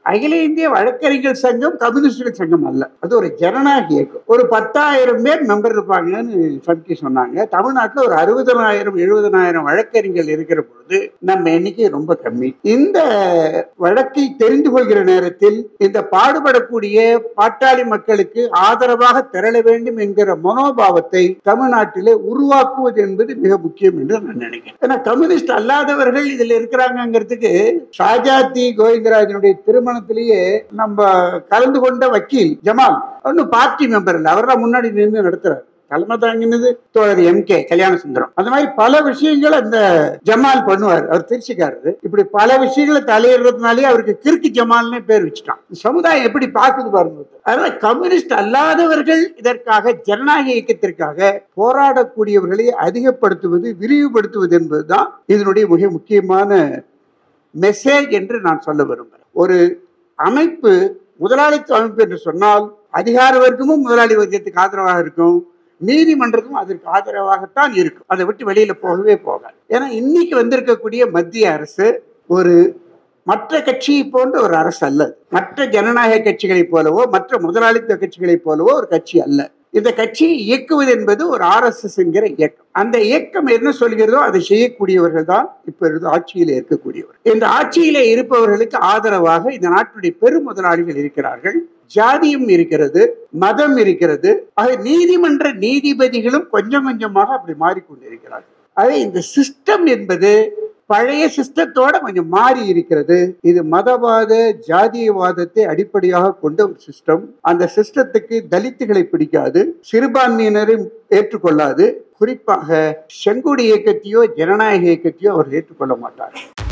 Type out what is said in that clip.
அகில இந்திய வழக்கறிஞர் சங்கம் கம்யூனிஸ்டுகள் சங்கம் அல்ல அது ஒரு ஜனநாயக இயக்கம் ஒரு பத்தாயிரம் பேர் மெம்பர் இருப்பாங்கன்னு சமிக்கி சொன்னாங்க தமிழ்நாட்டில் ஒரு அறுபதனாயிரம் எழுபதனாயிரம் வழக்கறிஞர்கள் இருக்கிற பொழுது நம்ம எண்ணிக்கை ரொம்ப கம்மி இந்த வழக்கை தெரிந்து கொள்கிற நேரத்தில் இந்த பாடுபடக்கூடிய பாட்டாளி மக்களுக்கு ஆதரவாக திரள வேண்டும் என்கிற மனோபாவத்தை தமிழ்நாட்டிலே உருவாக்குவது என்பது மிக முக்கியம் என்று நான் நினைக்கிறேன் ஏன்னா கம்யூனிஸ்ட் அல்லாதவர்கள் இதுல இருக்கிறாங்கிறதுக்கு ஷாஜாத்தி கோவிந்தராஜனுடைய திருமணத்திலேயே நம்ம கலந்து கொண்ட வக்கீல் ஜமால் ஒன்னும் பார்ட்டி மெம்பர் இல்லை அவர்தான் முன்னாடி நின்று நடத்துறாரு தலைமை தாங்கினது தோழர் எம் கே கல்யாண சுந்தரம் அந்த மாதிரி பல விஷயங்கள் அந்த ஜமால் பண்ணுவார் அவர் திருச்சிக்காரரு இப்படி பல விஷயங்களை தலையிடுறதுனாலே அவருக்கு கிறுக்கு ஜமால்னே பேர் வச்சுட்டான் சமுதாயம் எப்படி பார்க்குது பாருங்க அதனால கம்யூனிஸ்ட் அல்லாதவர்கள் இதற்காக ஜனநாயக இயக்கத்திற்காக போராடக்கூடியவர்களை அதிகப்படுத்துவது விரிவுபடுத்துவது என்பதுதான் இதனுடைய மிக முக்கியமான மெசேஜ் என்று நான் சொல்ல விரும்புகிறேன் ஒரு அமைப்பு முதலாளித்துவ அமைப்பு என்று சொன்னால் அதிகார வர்க்கமும் முதலாளி வர்க்கத்துக்கு ஆதரவாக இருக்கும் நீதிமன்றமும் அதற்கு ஆதரவாகத்தான் இருக்கும் அதை விட்டு வெளியில போகவே போகாது ஏன்னா இன்னைக்கு வந்திருக்கக்கூடிய மத்திய அரசு ஒரு மற்ற கட்சியை போன்ற ஒரு அரசு அல்ல அது. மற்ற ஜனநாயக கட்சிகளைப் போலவோ மற்ற முதலாளித்துவ கட்சிகளைப் போலவோ ஒரு கட்சி அல்ல இந்த கட்சியை இயக்குவது என்பது ஒரு ஆர்எஸ்எஸ் என்கிற இயக்கம் அந்த இயக்கம் என்ன சொல்கிறதோ அதை செய்யக்கூடியவர்கள் தான் இப்ப இருந்து ஆட்சியில இருக்கக்கூடியவர் இந்த ஆட்சியில இருப்பவர்களுக்கு ஆதரவாக இந்த நாட்டுடைய பெரும் முதலாளிகள் இருக்கிறார்கள் ஜாதியும் இருக்கிறது மதம் இருக்கிறது ஆக நீதிமன்ற நீதிபதிகளும் கொஞ்சம் கொஞ்சமாக அப்படி மாறிக்கொண்டிருக்கிறார்கள் ஆக இந்த சிஸ்டம் என்பது பழைய சிஸ்டத்தோட கொஞ்சம் மாறி இருக்கிறது இது மதவாத ஜாதியவாதத்தை அடிப்படையாக கொண்ட ஒரு சிஸ்டம் அந்த சிஸ்டத்துக்கு தலித்துகளை பிடிக்காது சிறுபான்மையினரும் ஏற்றுக்கொள்ளாது குறிப்பாக செங்கோடி இயக்கத்தையோ ஜனநாயக இயக்கத்தையோ அவர் ஏற்றுக்கொள்ள மாட்டார்